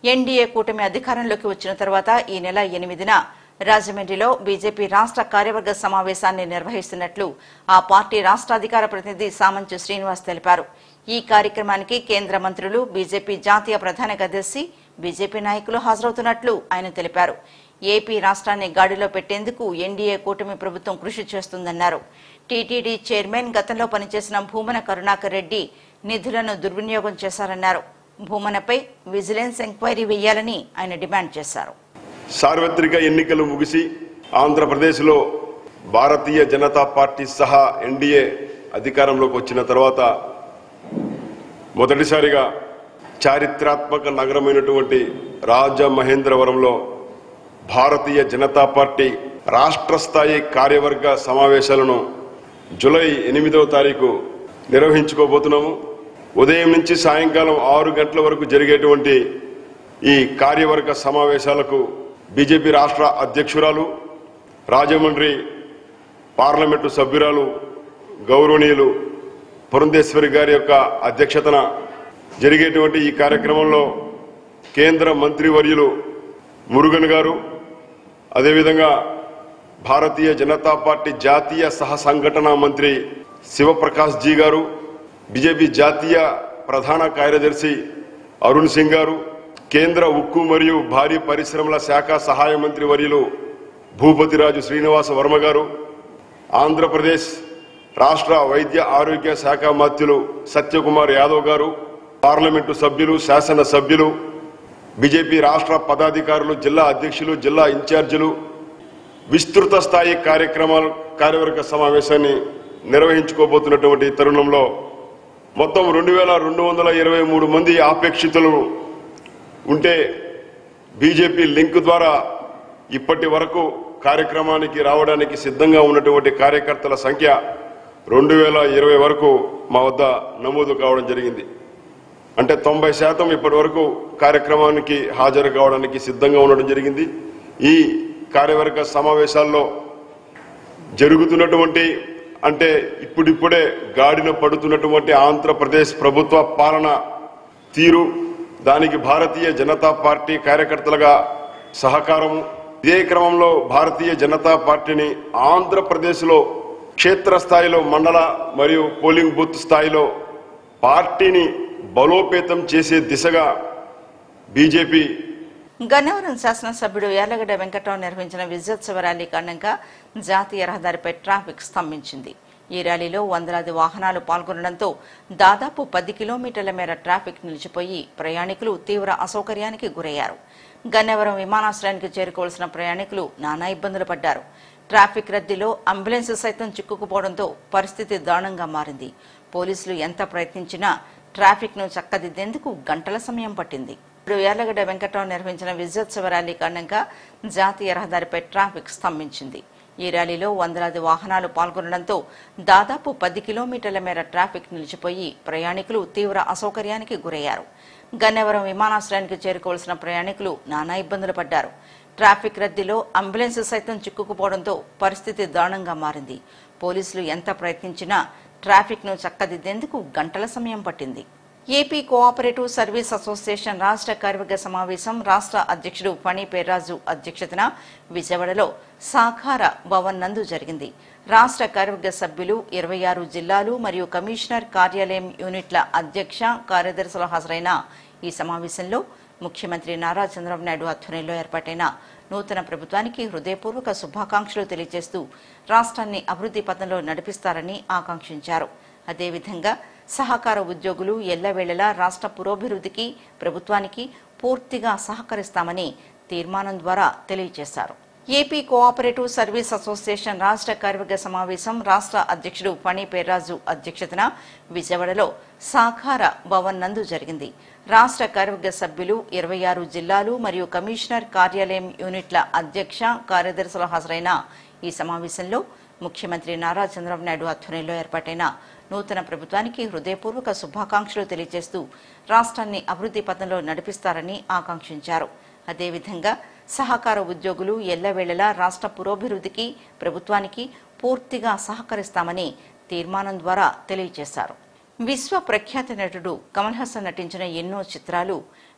NDA కూటమి అధికారంలోకి వచ్చిన తర్వాత ఈ నెల ఎనిమిదిన రాజమండ్రిలో బీజేపీ రాష్ట్ర కార్యవర్గ సమావేశాన్ని నిర్వహిస్తున్నట్లు ఆ పార్టీ రాష్ట్ర అధికార ప్రతినిధి సామంచు శ్రీనివాస్ తెలిపారు ఈ కార్యక్రమానికి కేంద్ర మంత్రులు బీజేపీ జాతీయ ప్రధాన కార్యదర్శి బీజేపీ నాయకులు హాజరవుతున్నట్లు ఆయన తెలిపారు ఏపీ రాష్ట్రాన్ని గాడిలో పెట్టేందుకు ఎన్డీఏ కూటమి ప్రభుత్వం కృషి చేస్తుందన్నారు టీటీడీ చైర్మన్ గతంలో పనిచేసిన భూమన కరుణాకర్ రెడ్డి నిధులను దుర్వినియోగం చేశారన్నారు భూమనపై విజిలెన్స్ ఎంక్వైరీ వేయాలని ఆయన డిమాండ్ చేశారు సార్వత్రిక ఎన్నికలు ముగిసి ఆంధ్రప్రదేశ్లో భారతీయ జనతా పార్టీ సహా ఎన్డీఏ అధికారంలోకి వచ్చిన తర్వాత మొదటిసారిగా చారిత్రాత్మక నగరమైనటువంటి రాజమహేంద్రవరంలో భారతీయ జనతా పార్టీ రాష్ట్ర స్థాయి కార్యవర్గ సమావేశాలను జూలై ఎనిమిదవ తారీఖు నిర్వహించుకోబోతున్నాము ఉదయం నుంచి సాయంకాలం ఆరు గంటల వరకు జరిగేటువంటి ఈ కార్యవర్గ సమావేశాలకు బీజేపీ రాష్ట్ర అధ్యక్షురాలు రాజమండ్రి పార్లమెంటు సభ్యురాలు గౌరవనీయులు పురంధేశ్వరి గారి యొక్క అధ్యక్షతన జరిగేటువంటి ఈ కార్యక్రమంలో కేంద్ర మంత్రివర్యులు మురుగన్ గారు అదేవిధంగా భారతీయ జనతా పార్టీ జాతీయ సహ సంఘటన మంత్రి శివప్రకాష్ జీ గారు బీజేపీ జాతీయ ప్రధాన కార్యదర్శి అరుణ్ సింగ్ గారు కేంద్ర ఉక్కు మరియు భారీ పరిశ్రమల శాఖ సహాయ మంత్రి వర్యులు భూపతిరాజు శ్రీనివాస వర్మ గారు ఆంధ్రప్రదేశ్ రాష్ట్ర వైద్య ఆరోగ్య శాఖ మంత్రులు సత్యకుమార్ యాదవ్ గారు పార్లమెంటు సభ్యులు శాసన సభ్యులు బీజేపీ రాష్ట్ర పదాధికారులు జిల్లా అధ్యక్షులు జిల్లా ఇన్ఛార్జీలు విస్తృత స్థాయి కార్యక్రమాలు కార్యవర్గ సమావేశాన్ని నిర్వహించుకోబోతున్నటువంటి ఈ తరుణంలో మొత్తం రెండు వేల రెండు వందల ఇరవై మూడు మంది ఆపేక్షితులు ఉంటే బీజేపీ లింక్ ద్వారా ఇప్పటి వరకు కార్యక్రమానికి రావడానికి సిద్ధంగా ఉన్నటువంటి కార్యకర్తల సంఖ్య రెండు వేల ఇరవై వరకు మా వద్ద నమోదు కావడం జరిగింది అంటే తొంభై శాతం ఇప్పటి వరకు కార్యక్రమానికి హాజరు కావడానికి సిద్ధంగా ఉండడం జరిగింది ఈ కార్యవర్గ సమావేశాల్లో జరుగుతున్నటువంటి అంటే ఇప్పుడిప్పుడే గాడిన పడుతున్నటువంటి ఆంధ్రప్రదేశ్ ప్రభుత్వ పాలన తీరు దానికి భారతీయ జనతా పార్టీ కార్యకర్తలుగా సహకారము ఇదే క్రమంలో భారతీయ జనతా పార్టీని ఆంధ్రప్రదేశ్లో క్షేత్రస్థాయిలో మండల మరియు పోలింగ్ బూత్ స్థాయిలో పార్టీని బలోపేతం చేసే దిశగా బీజేపీ గన్నవరం శాసనసభ్యుడు యార్లగడ్డ వెంకట్రావు నిర్వహించిన విజయోత్సవ ర్యాలీ కారణంగా జాతీయ రహదారిపై ట్రాఫిక్ స్తంభించింది ఈ ర్యాలీలో వందలాది వాహనాలు పాల్గొనడంతో దాదాపు పది కిలోమీటర్ల మేర ట్రాఫిక్ నిలిచిపోయి ప్రయాణికులు తీవ్ర అసౌకర్యానికి గురయ్యారు గన్నవరం విమానాశ్రయానికి చేరుకోవాల్సిన ప్రయాణికులు నానా ఇబ్బందులు పడ్డారు ట్రాఫిక్ రద్దీలో అంబులెన్స్ సైతం చిక్కుకుపోవడంతో పరిస్థితి దారుణంగా మారింది పోలీసులు ఎంత ప్రయత్నించినా ట్రాఫిక్ ను చక్కదిద్దేందుకు గంటల సమయం పట్టింది ఇప్పుడు యార్లగడ్డ వెంకట్రావు నిర్వహించిన విజయోత్సవ ర్యాలీ కారణంగా జాతీయ రహదారిపై ట్రాఫిక్ స్తంభించింది ఈ ర్యాలీలో వందలాది వాహనాలు పాల్గొనడంతో దాదాపు పది కిలోమీటర్ల మేర ట్రాఫిక్ నిలిచిపోయి ప్రయాణికులు తీవ్ర అసౌకర్యానికి గురయ్యారు గన్నవరం విమానాశ్రయానికి చేరుకోవాల్సిన ప్రయాణికులు నానా ఇబ్బందులు పడ్డారు ట్రాఫిక్ రద్దీలో అంబులెన్స్ సైతం చిక్కుకుపోవడంతో పరిస్థితి దారుణంగా మారింది పోలీసులు ఎంత ప్రయత్నించినా ట్రాఫిక్ ను చక్కదిద్దేందుకు గంటల సమయం పట్టింది ఏపీ కోఆపరేటివ్ సర్వీస్ అసోసియేషన్ రాష్ట్ర కార్యవర్గ సమావేశం రాష్ట్ర అధ్యక్షుడు ఫణి పేర్రాజు అధ్యక్షతన విజయవాడలో సాకార భవన్ నందు జరిగింది రాష్ట్ర కార్యవర్గ సభ్యులు ఇరవై ఆరు జిల్లాలు మరియు కమిషనర్ కార్యాలయం యూనిట్ల అధ్యక్ష కార్యదర్శులు హాజరైన ఈ సమావేశంలో ముఖ్యమంత్రి నారా చంద్రబాబు నాయుడు ఆధ్వర్యంలో ఏర్పాటైన నూతన ప్రభుత్వానికి హృదయపూర్వక శుభాకాంక్షలు తెలియజేస్తూ రాష్ట్రాన్ని అభివృద్ధి పథంలో నడిపిస్తారని ఆకాంక్షించారు అదేవిధంగా సహకార ఉద్యోగులు ఎల్లవేళలా రాష్ట్ర పురోభివృద్ధికి ప్రభుత్వానికి పూర్తిగా సహకరిస్తామని తీర్మానం ద్వారా తెలియజేశారు ఏపీ కోఆపరేటివ్ సర్వీస్ అసోసియేషన్ రాష్ట్ర కార్యవర్గ సమావేశం రాష్ట్ర అధ్యక్షుడు ఫణి పేర్రాజు అధ్యక్షతన విజయవాడలో సాకార భవన్ నందు జరిగింది రాష్ట్ర కార్యవర్గ సభ్యులు ఇరవై ఆరు జిల్లాలు మరియు కమిషనర్ కార్యాలయం యూనిట్ల అధ్యక్ష కార్యదర్శులు హాజరైన ఈ సమావేశంలో ముఖ్యమంత్రి నారా చంద్రబాబు నాయుడు ఆధ్వర్యంలో ఏర్పాటైన నూతన ప్రభుత్వానికి హృదయపూర్వక శుభాకాంక్షలు తెలియజేస్తూ రాష్ట్రాన్ని అభివృద్ధి పథంలో నడిపిస్తారని ఆకాంక్షించారు అదేవిధంగా సహకార ఉద్యోగులు ఎల్లవేళలా రాష్ట్ర పురోభివృద్ధికి ప్రభుత్వానికి పూర్తిగా సహకరిస్తామని తీర్మానం ద్వారా తెలియజేశారు విశ్వ ప్రఖ్యాత నటుడు కమల్ హాసన్ నటించిన ఎన్నో చిత్రాలు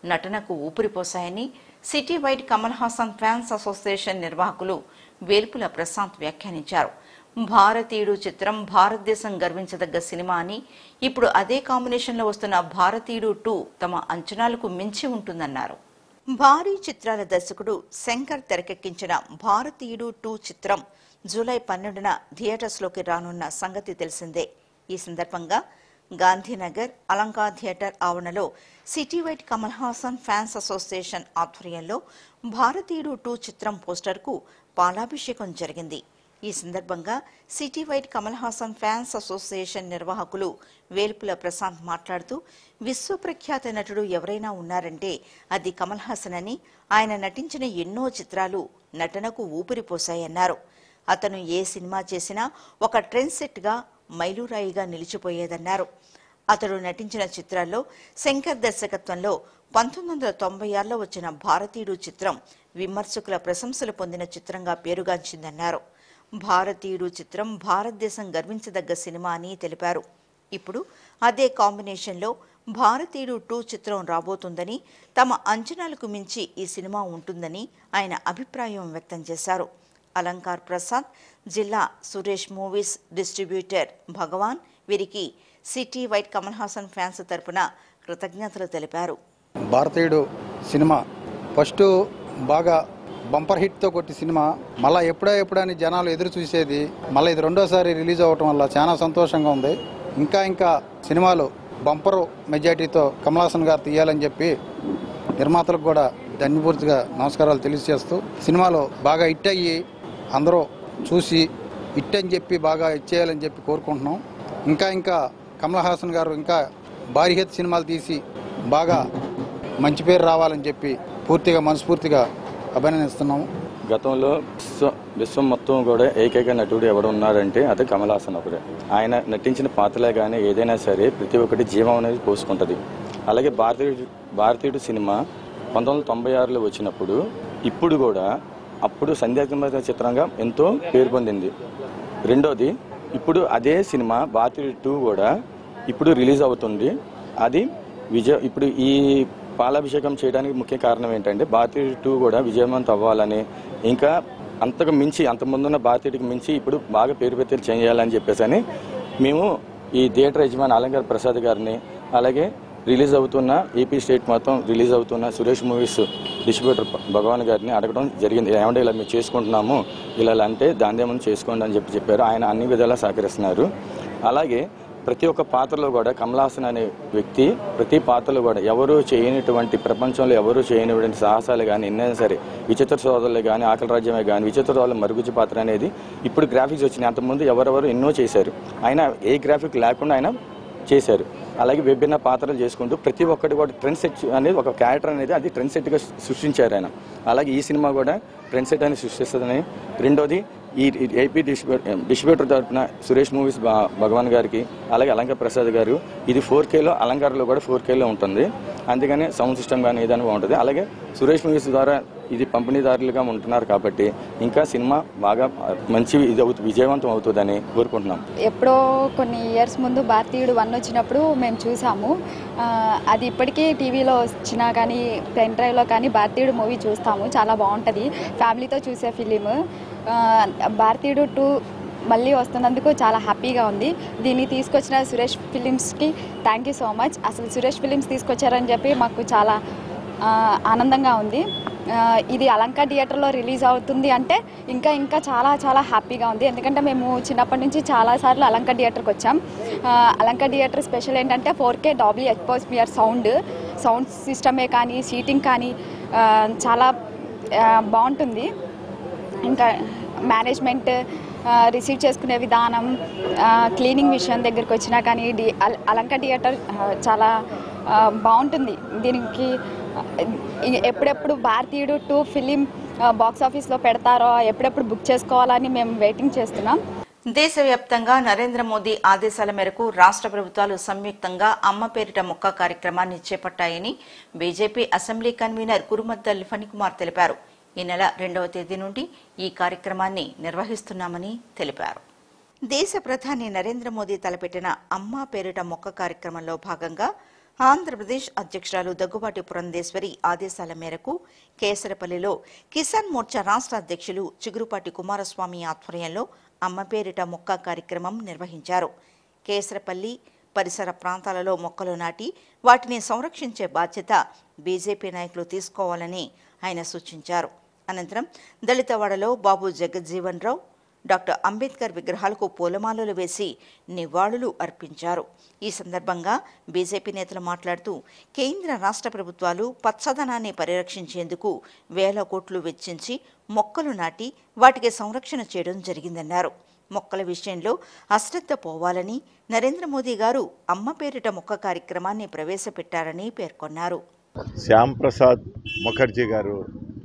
నటనకు ఊపిరిపోశాయని city wide Kamal Haasan fans association నిర్వాహకులు వేల్పుల ప్రశాంత్ వ్యాఖ్యానించారు భారతీయుడు చిత్రం భారతదేశం గర్వించదగ్గ సినిమా అని ఇప్పుడు అదే కాంబినేషన్లో వస్తున్న భారతీయుడు టూ తమ అంచనాలకు మించి ఉంటుందన్నారు భారీ చిత్రాల దర్శకుడు శంకర్ తెరకెక్కించిన భారతీయుడు టూ చిత్రం జూలై పన్నెండున థియేటర్స్లోకి రానున్న సంగతి తెలిసిందే ఈ సందర్భంగా గాంధీనగర్ అలంకా థియేటర్ ఆవరణలో city wide Kamal Haasan fans association ఆధ్వర్యంలో భారతీయుడు టూ చిత్రం పోస్టర్కు పాలాభిషేకం జరిగింది ఈ సందర్భంగా city wide Kamal Haasan fans association నిర్వాహకులు వేల్పుల ప్రశాంత్ మాట్లాడుతూ విశ్వప్రఖ్యాత నటుడు ఎవరైనా ఉన్నారంటే అది కమల్ హాసన్ అని ఆయన నటించిన ఎన్నో చిత్రాలు నటనకు ఊపిరిపోశాయన్నారు అతను ఏ సినిమా చేసినా ఒక ట్రెండ్ సెట్గా మైలురాయిగా నిలిచిపోయేదన్నారు అతడు నటించిన చిత్రాల్లో శంకర్ దర్శకత్వంలో పంతొమ్మిది వందల తొంభై ఆరులో వచ్చిన భారతీయుడు చిత్రం విమర్శకుల ప్రశంసలు పొందిన చిత్రంగా పేరుగాంచిందన్నారు భారతీయుడు చిత్రం భారతదేశం గర్వించదగ్గ సినిమా అని తెలిపారు ఇప్పుడు అదే కాంబినేషన్లో భారతీయుడు టూ చిత్రం రాబోతుందని తమ అంచనాలకు మించి ఈ సినిమా ఉంటుందని ఆయన అభిప్రాయం వ్యక్తం చేశారు అలంకార్ ప్రసాద్ జిల్లా సురేష్ మూవీస్ డిస్ట్రిబ్యూటర్ భగవాన్ వీరికి city wide Kamal Haasan fans తరపున కృతజ్ఞతలు తెలిపారు భారతీయుడు సినిమా ఫస్ట్ బాగా బంపర్ హిట్తో కొట్టి సినిమా మళ్ళీ ఎప్పుడా ఎప్పుడని జనాలు ఎదురు చూసేది మళ్ళీ ఇది రెండోసారి రిలీజ్ అవ్వటం వల్ల చాలా సంతోషంగా ఉంది ఇంకా ఇంకా సినిమాలు బంపరు మెజార్టీతో కమల్ హాసన్ గారు తీయాలని చెప్పి నిర్మాతలకు కూడా ధన్యపూర్తిగా నమస్కారాలు తెలియజేస్తూ సినిమాలో బాగా హిట్ అయ్యి అందరూ చూసి హిట్ అని చెప్పి బాగా ఇచ్చేయాలని చెప్పి కోరుకుంటున్నాం ఇంకా ఇంకా కమల్ హాసన్ గారు ఇంకా భారీ హెత్ సినిమాలు తీసి బాగా మంచి పేరు రావాలని చెప్పి పూర్తిగా మనస్ఫూర్తిగా అభినందిస్తున్నాము గతంలో విశ్వ విశ్వం మొత్తం కూడా ఏకైక నటుడు ఎవడు ఉన్నారంటే అది కమల్ హాసన్ ఒకడే ఆయన నటించిన పాత్రలే కానీ ఏదైనా సరే ప్రతి ఒక్కటి జీవం అనేది పోసుకుంటుంది అలాగే భారతీయుడు భారతీయుడు సినిమా పంతొమ్మిది వందల తొంభై ఆరులో వచ్చినప్పుడు ఇప్పుడు కూడా అప్పుడు సంధ్యాత్మక చిత్రంగా ఎంతో పేరు పొందింది రెండోది ఇప్పుడు అదే సినిమా భారతీయుడు టూ కూడా ఇప్పుడు రిలీజ్ అవుతుంది అది విజయ ఇప్పుడు ఈ పాలాభిషేకం చేయడానికి ముఖ్య కారణం ఏంటంటే భారతీయుడు టూ కూడా విజయవంతం అవ్వాలని ఇంకా అంతకు మించి అంత ముందున్న భారతీయుడికి మించి ఇప్పుడు బాగా పేరు పెట్టి చేయాలని చెప్పేసి అని మేము ఈ థియేటర్ యజమాని అలంకార్ ప్రసాద్ గారిని అలాగే రిలీజ్ అవుతున్న ఏపీ స్టేట్ మొత్తం రిలీజ్ అవుతున్న సురేష్ మూవీస్ డిస్ట్రిబ్యూటర్ భగవాన్ గారిని అడగడం జరిగింది ఏమంటే ఇలా మేము చేసుకుంటున్నాము ఇలా ఇలా అంటే దాందేమని చేసుకోండి అని చెప్పి చెప్పారు ఆయన అన్ని విధాలా సహకరిస్తున్నారు అలాగే ప్రతి ఒక్క పాత్రలో కూడా కమల్ హాసన్ అనే వ్యక్తి ప్రతి పాత్రలో కూడా ఎవరు చేయనటువంటి ప్రపంచంలో ఎవరు చేయనటువంటి సాహసాలు కానీ ఎన్నైనా సరే విచిత్ర సోదరులు కానీ ఆకలి రాజ్యమే కానీ విచిత్ర సోదరుల మరుగుజ్జు పాత్ర అనేది ఇప్పుడు గ్రాఫిక్స్ వచ్చినాయి అంతకుముందు ఎవరెవరు ఎన్నో చేశారు ఆయన ఏ గ్రాఫిక్ లేకుండా ఆయన చేశారు అలాగే విభిన్న పాత్రలు చేసుకుంటూ ప్రతి ఒక్కటి కూడా ట్రెండ్ సెట్ అనేది ఒక క్యారెక్టర్ అనేది అది ట్రెండ్ సెట్గా సృష్టించారు ఆయన అలాగే ఈ సినిమా కూడా ట్రెండ్ సెట్ అని సృష్టిస్తుందని రెండోది ఈ ఈ ఏపీ డిస్ట్రిబ్యూటర్ డిస్ట్రిబ్యూటర్ తరఫున సురేష్ మూవీస్ భ- భగవాన్ గారికి అలాగే అలంకార్ ప్రసాద్ గారు ఇది ఫోర్ కేలో అలంకార్లో కూడా ఫోర్ కేలో ఉంటుంది అందుకని సౌండ్ సిస్టమ్ కానీ ఏదైనా బాగుంటుంది అలాగే సురేష్ మూవీస్ ద్వారా ఇది పంపిణీదారులుగా ఉంటున్నారు కాబట్టి ఇంకా సినిమా బాగా మంచి ఇది అవుతుంది విజయవంతం అవుతుందని కోరుకుంటున్నాం ఎప్పుడో కొన్ని ఇయర్స్ ముందు భారతీయుడు వన్ వచ్చినప్పుడు మేము చూసాము ఆ, అది ఇప్పటికీ టీవీలో వచ్చినా కానీ పెన్ డ్రైవ్లో కానీ భారతీయుడు మూవీ చూస్తాము చాలా బాగుంటుంది ఫ్యామిలీతో చూసే ఫిలిం భారతీయుడు టూ మళ్ళీ వస్తున్నందుకు చాలా హ్యాపీగా ఉంది దీన్ని తీసుకొచ్చిన సురేష్ ఫిలిమ్స్కి థ్యాంక్ యూ సో మచ్ అసలు సురేష్ ఫిలిమ్స్ తీసుకొచ్చారని చెప్పి మాకు చాలా ఆ, ఆనందంగా ఉంది ఆ, ఇది అలంకా థియేటర్లో రిలీజ్ అవుతుంది అంటే ఇంకా ఇంకా చాలా చాలా హ్యాపీగా ఉంది ఎందుకంటే మేము చిన్నప్పటి నుంచి చాలాసార్లు అలంకా థియేటర్కి వచ్చాం ఆ, అలంకా థియేటర్ స్పెషల్ ఏంటంటే ఫోర్ కే డాబ్లీ ఎక్స్పోస్మియర్ సౌండ్ సౌండ్ సిస్టమే కానీ సీటింగ్ కానీ ఆ, చాలా ఆ, బాగుంటుంది ఇంకా మేనేజ్మెంట్ రిసీవ్ చేసుకునే విధానం ఆ, క్లీనింగ్ విషయం దగ్గరికి వచ్చినా కానీ డి అల- అలంక థియేటర్ ఆ, చాలా ఆ, బాగుంటుంది దీనికి ఆ, ఇ- ఎప్పుడెప్పుడు భారతీయుడు టూ ఫిలిం బాక్స్ ఆఫీస్లో పెడతారో ఎప్పుడెప్పుడు బుక్ చేసుకోవాలని మేము వెయిటింగ్ చేస్తున్నాం దేశవ్యాప్తంగా నరేంద్ర మోదీ ఆదేశాల మేరకు రాష్ట్ర ప్రభుత్వాలు సంయుక్తంగా అమ్మ పేరిట మొక్క కార్యక్రమాన్ని చేపట్టాయని BJP assembly convener Kurumaddal Phanikumar తెలిపారు ఈ నెల రెండవ తేదీ నుండి ఈ కార్యక్రమాన్ని నిర్వహిస్తున్నామని తెలిపారు దేశ ప్రధాని నరేంద్ర మోదీ తలపెట్టిన అమ్మా పేరిట మొక్క కార్యక్రమంలో భాగంగా ఆంధ్రప్రదేశ్ అధ్యక్షురాలు దగ్గుబాటి పురంధేశ్వరి ఆదేశాల మేరకు కేసరపల్లిలో కిసాన్ మోర్చా రాష్ట్ర అధ్యక్షులు చిగురుపాటి కుమారస్వామి ఆధ్వర్యంలో అమ్మ పేరిట మొక్క కార్యక్రమం నిర్వహించారు కేసరపల్లి పరిసర ప్రాంతాలలో మొక్కలు నాటి వాటిని సంరక్షించే బాధ్యత బీజేపీ నాయకులు తీసుకోవాలని ఆయన సూచించారు అనంతరం దళితవాడలో బాబు జగజ్జీవన్ రావు డాక్టర్ అంబేద్కర్ విగ్రహాలకు పూలమాలలు వేసి నివాళులు అర్పించారు ఈ సందర్భంగా బీజేపీ నేతలు మాట్లాడుతూ కేంద్ర రాష్ట్ర ప్రభుత్వాలు పచ్చదనాన్ని పరిరక్షించేందుకు వేల కోట్లు వెచ్చించి మొక్కలు నాటి వాటికి సంరక్షణ చేయడం జరిగిందన్నారు మొక్కల విషయంలో అశ్రద్ధ పోవాలని నరేంద్ర మోదీ గారు అమ్మ పేరిట మొక్క కార్యక్రమాన్ని ప్రవేశపెట్టారని పేర్కొన్నారు శ్యామ్ ప్రసాద్ ముఖర్జీ గారు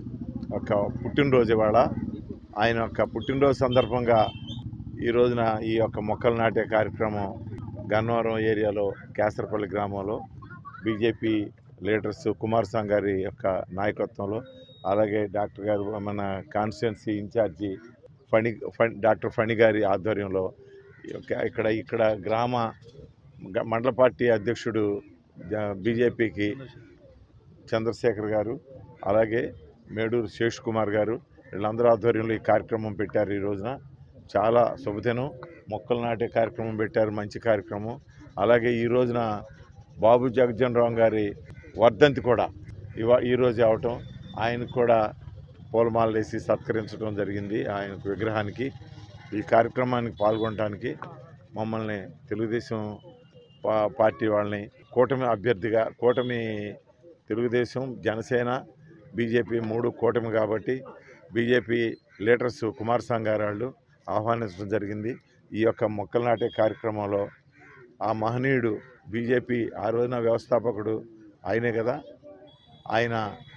ఒక పుట్టినరోజు ఇవాళ ఆయన యొక్క పుట్టినరోజు సందర్భంగా ఈ రోజున ఈ యొక్క మొక్కలు నాటే కార్యక్రమం గన్నవరం ఏరియాలో కేసరపల్లి గ్రామంలో బీజేపీ లీడర్స్ కుమారస్వామి గారి యొక్క నాయకత్వంలో అలాగే డాక్టర్ గారు మన constituency incharge Phani Phani doctor Phani గారి ఆధ్వర్యంలో ఈ యొక్క- ఇక్కడ ఇక్కడ గ్రామ గ- మండల పార్టీ అధ్యక్షుడు జ- బీజేపీకి చంద్రశేఖర్ గారు అలాగే మేడూరు శేష్ కుమార్ గారు వీళ్ళందరూ ఆధ్వర్యంలో ఈ కార్యక్రమం పెట్టారు ఈ రోజున చాలా శుభదినం మొక్కలు నాటే కార్యక్రమం పెట్టారు మంచి కార్యక్రమం అలాగే ఈ రోజున బాబు జగజ్జన్ రామ్ గారి వర్ధంతి కూడా ఇవా ఈరోజు అవటం ఆయనకు కూడా పూలమాలలు వేసి సత్కరించడం జరిగింది ఆయన విగ్రహానికి ఈ కార్యక్రమానికి పాల్గొనడానికి మమ్మల్ని తెలుగుదేశం పా- పార్టీ వాళ్ళని కూటమి అభ్యర్థిగా కూటమి తెలుగుదేశం జనసేన బీజేపీ మూడు కూటమి కాబట్టి బీజేపీ లీడర్స్ కుమారస్వామి గారు వాళ్ళు ఆహ్వానించడం జరిగింది ఈ యొక్క మొక్కలు నాటే కార్యక్రమంలో ఆ మహనీయుడు బీజేపీ ఆ రోజున వ్యవస్థాపకుడు ఆయనే కదా ఆయన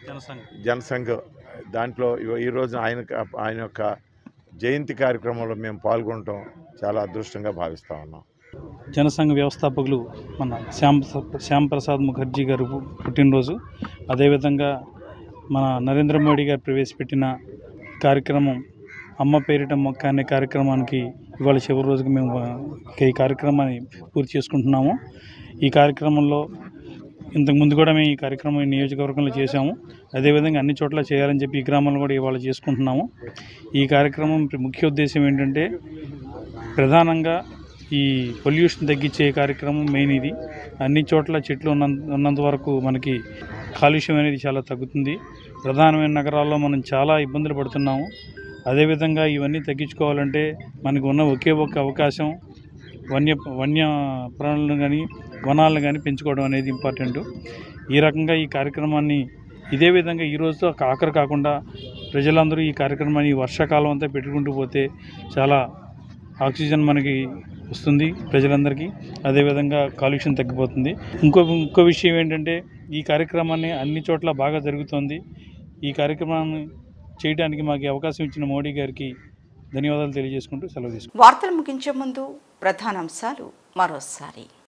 జనసంఘ్ దాంట్లో ఇవ- ఈ రోజున ఆయన ఆయన యొక్క జయంతి కార్యక్రమంలో మేము పాల్గొనటం చాలా అదృష్టంగా భావిస్తా ఉన్నాం జనసంఘ వ్యవస్థాపకులు మన శ్యామ్ శ్యామ్ ప్రసాద్ ముఖర్జీ గారు పుట్టినరోజు అదేవిధంగా మన నరేంద్ర మోడీ గారు ప్రవేశపెట్టిన కార్యక్రమం అమ్మ పేరిట మొక్క అనే కార్యక్రమానికి ఇవాళ చివరి రోజుకి మేము ఆ, ఈ కార్యక్రమాన్ని పూర్తి చేసుకుంటున్నాము ఈ కార్యక్రమంలో ఇంతకు ముందు కూడా మేము ఈ కార్యక్రమం ఈ నియోజకవర్గంలో చేశాము అదేవిధంగా అన్ని చోట్ల చేయాలని చెప్పి ఈ గ్రామంలో కూడా ఇవాళ చేసుకుంటున్నాము ఈ కార్యక్రమం ముఖ్య ఉద్దేశం ఏంటంటే ప్రధానంగా ఈ పొల్యూషన్ తగ్గించే కార్యక్రమం మెయిన్ ఇది అన్ని చోట్ల చెట్లు ఉన్నంత ఉన్నంత వరకు మనకి కాలుష్యం అనేది చాలా తగ్గుతుంది ప్రధానమైన నగరాల్లో మనం చాలా ఇబ్బందులు పడుతున్నాము అదేవిధంగా ఇవన్నీ తగ్గించుకోవాలంటే మనకు ఉన్న ఒకే ఒక అవకాశం వన్య వన్య ప్రాణులను కానీ వనాలను కానీ పెంచుకోవడం అనేది ఇంపార్టెంట్ ఈ రకంగా ఈ కార్యక్రమాన్ని ఇదే విధంగా ఈ రోజుతో ఆఖరు కాకుండా ప్రజలందరూ ఈ కార్యక్రమాన్ని ఈ వర్షాకాలం అంతా పెట్టుకుంటూ పోతే చాలా ఆక్సిజన్ మనకి వస్తుంది ప్రజలందరికీ అదేవిధంగా కాలుష్యం తగ్గిపోతుంది ఇంకో ఇంకో విషయం ఏంటంటే ఈ కార్యక్రమాన్ని అన్ని చోట్ల బాగా జరుగుతోంది ఈ కార్యక్రమాన్ని చేయడానికి మాకు ఈ అవకాశం ఇచ్చిన మోడీ గారికి ధన్యవాదాలు తెలియజేసుకుంటూ సెలవు తీసుకుంటాం వార్తలు ముగించే ముందు ప్రధానాంశాలు మరోసారి